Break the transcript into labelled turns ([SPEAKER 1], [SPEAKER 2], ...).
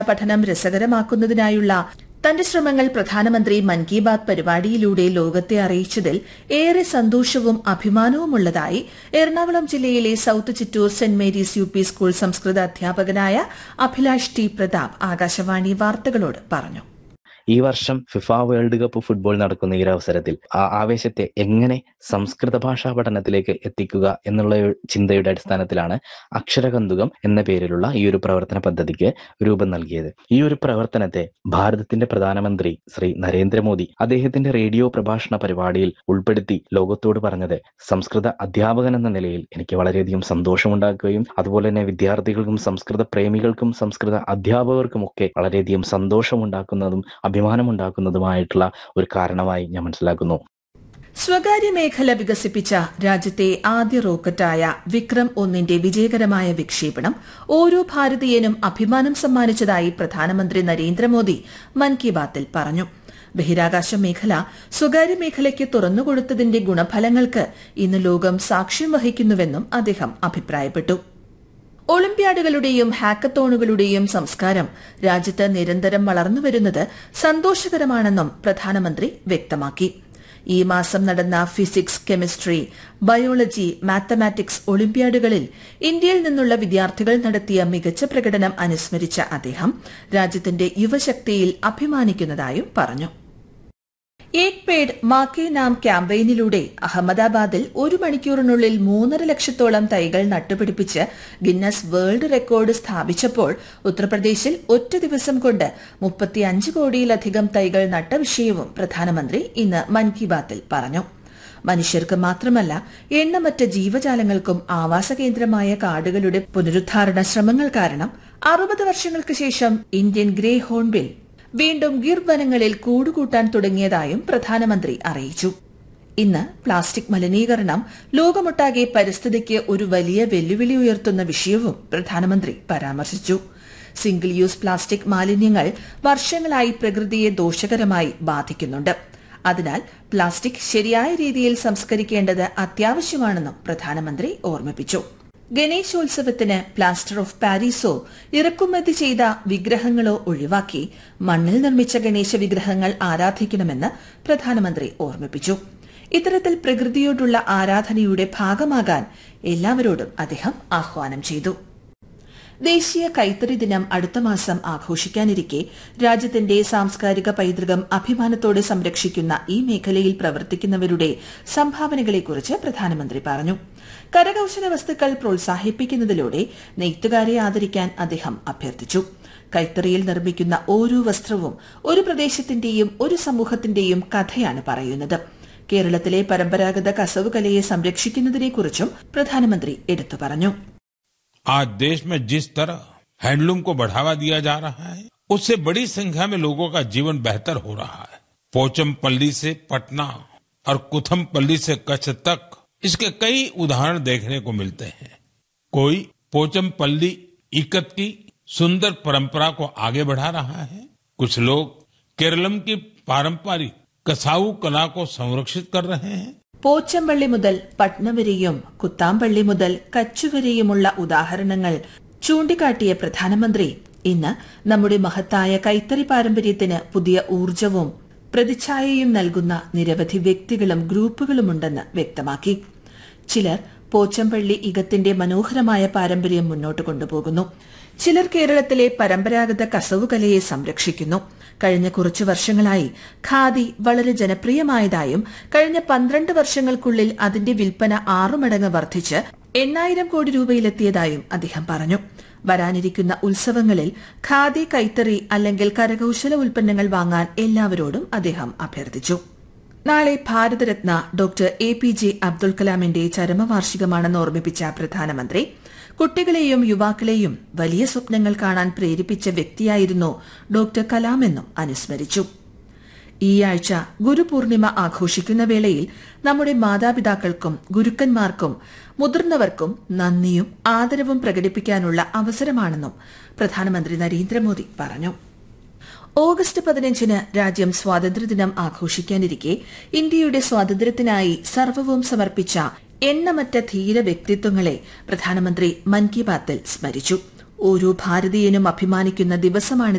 [SPEAKER 1] പഠനം രസകരമാക്കുന്നതിനായുള്ള തന്റെ ശ്രമങ്ങൾ പ്രധാനമന്ത്രി മൻ കി ബാത് പരിപാടിയിലൂടെ ലോകത്തെ അറിയിച്ചതിൽ ഏറെ സന്തോഷവും അഭിമാനവുമുള്ളതായി എറണാകുളം ജില്ലയിലെ south Chittoor saint Mary's U P school സംസ്കൃത അധ്യാപകനായ അഭിലാഷ് ടി പ്രതാപ് ആകാശവാണി വാർത്തകളോട് പറഞ്ഞു
[SPEAKER 2] ഈ വർഷം ഫിഫ വേൾഡ് കപ്പ് ഫുട്ബോൾ നടക്കുന്ന ഈ ഒരു അവസരത്തിൽ ആ ആവേശത്തെ എങ്ങനെ സംസ്കൃത ഭാഷാ പഠനത്തിലേക്ക് എത്തിക്കുക എന്നുള്ള ഒരു ചിന്തയുടെ അടിസ്ഥാനത്തിലാണ് അക്ഷരകന്തുകം എന്ന പേരിലുള്ള ഈ ഒരു പ്രവർത്തന പദ്ധതിക്ക് രൂപം നൽകിയത് ഈ ഒരു പ്രവർത്തനത്തെ ഭാരതത്തിന്റെ പ്രധാനമന്ത്രി ശ്രീ നരേന്ദ്രമോദി അദ്ദേഹത്തിന്റെ റേഡിയോ പ്രഭാഷണ പരിപാടിയിൽ ഉൾപ്പെടുത്തി ലോകത്തോട് പറഞ്ഞത് സംസ്കൃത അധ്യാപകൻ എന്ന നിലയിൽ എനിക്ക് വളരെയധികം സന്തോഷമുണ്ടാക്കുകയും അതുപോലെ തന്നെ വിദ്യാർത്ഥികൾക്കും സംസ്കൃത പ്രേമികൾക്കും സംസ്കൃത അധ്യാപകർക്കും ഒക്കെ വളരെയധികം സന്തോഷമുണ്ടാക്കുന്നതും അഭിമാനമുണ്ടാക്കുന്നതുമായിട്ടുള്ള ഒരു കാരണമായി ഞാൻ മനസ്സിലാക്കുന്നു
[SPEAKER 1] സ്വകാര്യ മേഖല വികസിപ്പിച്ച രാജ്യത്തെ ആദ്യ റോക്കറ്റായ വിക്രം ഒന്നിന്റെ വിജയകരമായ വിക്ഷേപണം ഓരോ ഭാരതീയനും അഭിമാനം സമ്മാനിച്ചതായി പ്രധാനമന്ത്രി നരേന്ദ്രമോദി മൻ കി ബാത്തിൽ പറഞ്ഞു ബഹിരാകാശ മേഖല സ്വകാര്യ മേഖലയ്ക്ക് തുറന്നുകൊടുത്തതിന്റെ ഗുണഫലങ്ങൾക്ക് ഇന്ന് ലോകം സാക്ഷ്യം വഹിക്കുന്നുവെന്നും അദ്ദേഹം അഭിപ്രായപ്പെട്ടു ഒളിമ്പ്യാഡുകളുടെയും ഹാക്കത്തോണുകളുടെയും സംസ്കാരം രാജ്യത്ത് നിരന്തരം വളർന്നുവരുന്നത് സന്തോഷകരമാണെന്നും പ്രധാനമന്ത്രി വ്യക്തമാക്കി ഈ മാസം നടന്ന ഫിസിക്സ് കെമിസ്ട്രി ബയോളജി മാത്തമാറ്റിക്സ് ഒളിമ്പ്യാഡുകളിൽ ഇന്ത്യയിൽ നിന്നുള്ള വിദ്യാർത്ഥികൾ നടത്തിയ മികച്ച പ്രകടനം അനുസ്മരിച്ച അദ്ദേഹം രാജ്യത്തിന്റെ യുവശക്തിയിൽ അഭിമാനിക്കുന്നതായും പറഞ്ഞു ഏക് പേഡ് മാക്കേ നാം ക്യാമ്പയിനിലൂടെ അഹമ്മദാബാദിൽ ഒരു മണിക്കൂറിനുള്ളിൽ മൂന്നര ലക്ഷത്തോളം തൈകൾ നട്ടുപിടിപ്പിച്ച് ഗിന്നസ് വേൾഡ് റെക്കോർഡ് സ്ഥാപിച്ചപ്പോൾ ഉത്തർപ്രദേശിൽ ഒറ്റ ദിവസം കൊണ്ട് മുപ്പത്തിയഞ്ച് കോടിയിലധികം തൈകൾ നട്ട വിഷയവും പ്രധാനമന്ത്രി ഇന്ന് മൻ കി ബാത്തിൽ പറഞ്ഞു മനുഷ്യർക്ക് മാത്രമല്ല എണ്ണമറ്റ ജീവജാലങ്ങൾക്കും ആവാസ കേന്ദ്രമായ കാടുകളുടെ പുനരുദ്ധാരണ ശ്രമങ്ങൾ കാരണം അറുപത് വർഷങ്ങൾക്ക് ശേഷം ഇന്ത്യൻ ഗ്രേ ഹോൺബിൽ വീണ്ടും ഗിർ വനങ്ങളിൽ കൂടുകൂട്ടാൻ തുടങ്ങിയതായും പ്രധാനമന്ത്രി അറിയിച്ചു ഇന്ന് പ്ലാസ്റ്റിക് മലിനീകരണം ലോകമൊട്ടാകെ പരിസ്ഥിതിക്ക് ഒരു വലിയ വെല്ലുവിളി ഉയർത്തുന്ന വിഷയവും പ്രധാനമന്ത്രി പരാമർശിച്ചു സിംഗിൾ യൂസ് പ്ലാസ്റ്റിക് മാലിന്യങ്ങൾ വർഷങ്ങളായി പ്രകൃതിയെ ദോഷകരമായി ബാധിക്കുന്നുണ്ട് അതിനാൽ പ്ലാസ്റ്റിക് ശരിയായ രീതിയിൽ സംസ്കരിക്കേണ്ടത് അത്യാവശ്യമാണെന്നും പ്രധാനമന്ത്രി ഓർമ്മിപ്പിച്ചു ഗണേശോത്സവത്തിന് പ്ലാസ്റ്റർ ഓഫ് പാരീസോ ഇറക്കുമതി ചെയ്ത വിഗ്രഹങ്ങളോ ഒഴിവാക്കി മണ്ണിൽ നിർമ്മിച്ച ഗണേശ വിഗ്രഹങ്ങൾ ആരാധിക്കണമെന്ന് പ്രധാനമന്ത്രി ഓർമ്മിപ്പിച്ചു ഇത്തരത്തിൽ പ്രകൃതിയോടുള്ള ആരാധനയുടെ ഭാഗമാകാൻ എല്ലാവരോടും അദ്ദേഹം ആഹ്വാനം ചെയ്തു ദേശീയ കൈത്തറി ദിനം അടുത്ത മാസം ആഘോഷിക്കാനിരിക്കെ രാജ്യത്തിന്റെ സാംസ്കാരിക പൈതൃകം അഭിമാനത്തോടെ സംരക്ഷിക്കുന്ന ഈ മേഖലയിൽ പ്രവർത്തിക്കുന്നവരുടെ സംഭാവനകളെക്കുറിച്ച് പ്രധാനമന്ത്രി പറഞ്ഞു കരകൌശല വസ്തുക്കൾ പ്രോത്സാഹിപ്പിക്കുന്നതിലൂടെ നെയ്ത്തുകാരെ ആദരിക്കാൻ അദ്ദേഹം അഭ്യർത്ഥിച്ചു കൈത്തറിയിൽ നിർമ്മിക്കുന്ന ഓരോ വസ്ത്രവും ഒരു പ്രദേശത്തിന്റെയും ഒരു സമൂഹത്തിന്റെയും കഥയാണ് പറയുന്നത് കേരളത്തിലെ പരമ്പരാഗത കസവ് കലയെ സംരക്ഷിക്കുന്നതിനെക്കുറിച്ചും പ്രധാനമന്ത്രി എടുത്തു പറഞ്ഞു
[SPEAKER 3] आज देश में जिस तरह हैंडलूम को बढ़ावा दिया जा रहा है उससे बड़ी संख्या में लोगों का जीवन बेहतर हो रहा है पोचमपल्ली से पटना और कुथमपल्ली से कच्छ तक इसके कई उदाहरण देखने को मिलते हैं कोई पोचमपल्ली इकत की सुंदर परंपरा को आगे बढ़ा रहा है कुछ लोग केरलम की पारंपरिक कसाऊ कला को संरक्षित कर रहे हैं
[SPEAKER 1] പോച്ചമ്പള്ളി മുതൽ പട്ന വരെയും കുത്താമ്പള്ളി മുതൽ കച്ചു വരെയുമുള്ള ഉദാഹരണങ്ങൾ ചൂണ്ടിക്കാട്ടിയ പ്രധാനമന്ത്രി ഇന്ന് നമ്മുടെ മഹത്തായ കൈത്തറി പാരമ്പര്യത്തിന് പുതിയ ഊർജവും പ്രതിച്ഛായയും നൽകുന്ന നിരവധി വ്യക്തികളും ഗ്രൂപ്പുകളുമുണ്ടെന്ന് വ്യക്തമാക്കി ചിലർ പോച്ചമ്പള്ളി ഇകത്തിന്റെ മനോഹരമായ പാരമ്പര്യം മുന്നോട്ട് കൊണ്ടുപോകുന്നു ചിലർ കേരളത്തിലെ പരമ്പരാഗത കസവുകലയെ സംരക്ഷിക്കുന്നു കഴിഞ്ഞ കുറച്ചു വർഷങ്ങളായി ഖാദി വളരെ ജനപ്രിയമായതായും കഴിഞ്ഞ പന്ത്രണ്ട് വർഷങ്ങൾക്കുള്ളിൽ അതിന്റെ വിൽപ്പന ആറുമടങ്ങ് വർദ്ധിച്ച് എണ്ണായിരം കോടി രൂപയിലെത്തിയതായും അദ്ദേഹം പറഞ്ഞു വരാനിരിക്കുന്ന ഉത്സവങ്ങളിൽ ഖാദി കൈത്തറി അല്ലെങ്കിൽ കരകൌശല ഉൽപ്പന്നങ്ങൾ വാങ്ങാൻ എല്ലാവരോടും അദ്ദേഹം അഭ്യർത്ഥിച്ചു നാളെ Bharat Ratna doctor A P J Abdul കലാമിന്റെ ചരമവാർഷികമാണെന്ന് ഓർമ്മിപ്പിച്ച പ്രധാനമന്ത്രി കുട്ടികളെയും യുവാക്കളെയും വലിയ സ്വപ്നങ്ങൾ കാണാൻ പ്രേരിപ്പിച്ച വ്യക്തിയായിരുന്നു ഡോക്ടർ കലാമെന്നും അനുസ്മരിച്ചു ഈ ആഴ്ച ഗുരുപൂർണിമ ആഘോഷിക്കുന്ന വേളയിൽ നമ്മുടെ മാതാപിതാക്കൾക്കും ഗുരുക്കന്മാർക്കും മുതിർന്നവർക്കും നന്ദിയും ആദരവും പ്രകടിപ്പിക്കാനുള്ള അവസരമാണെന്നും പ്രധാനമന്ത്രി നരേന്ദ്രമോദി പറഞ്ഞു ഓഗസ്റ്റ് പതിനഞ്ചിന് രാജ്യം സ്വാതന്ത്ര്യദിനം ആഘോഷിക്കാനിരിക്കെ ഇന്ത്യയുടെ സ്വാതന്ത്ര്യത്തിനായി സർവവും സമർപ്പിച്ച എണ്ണമറ്റ ധീര വ്യക്തിത്വങ്ങളെ പ്രധാനമന്ത്രി മൻ കി ബാത്തിൽ സ്മരിച്ചു ഓരോ ഭാരതീയനും അഭിമാനിക്കുന്ന ദിവസമാണ്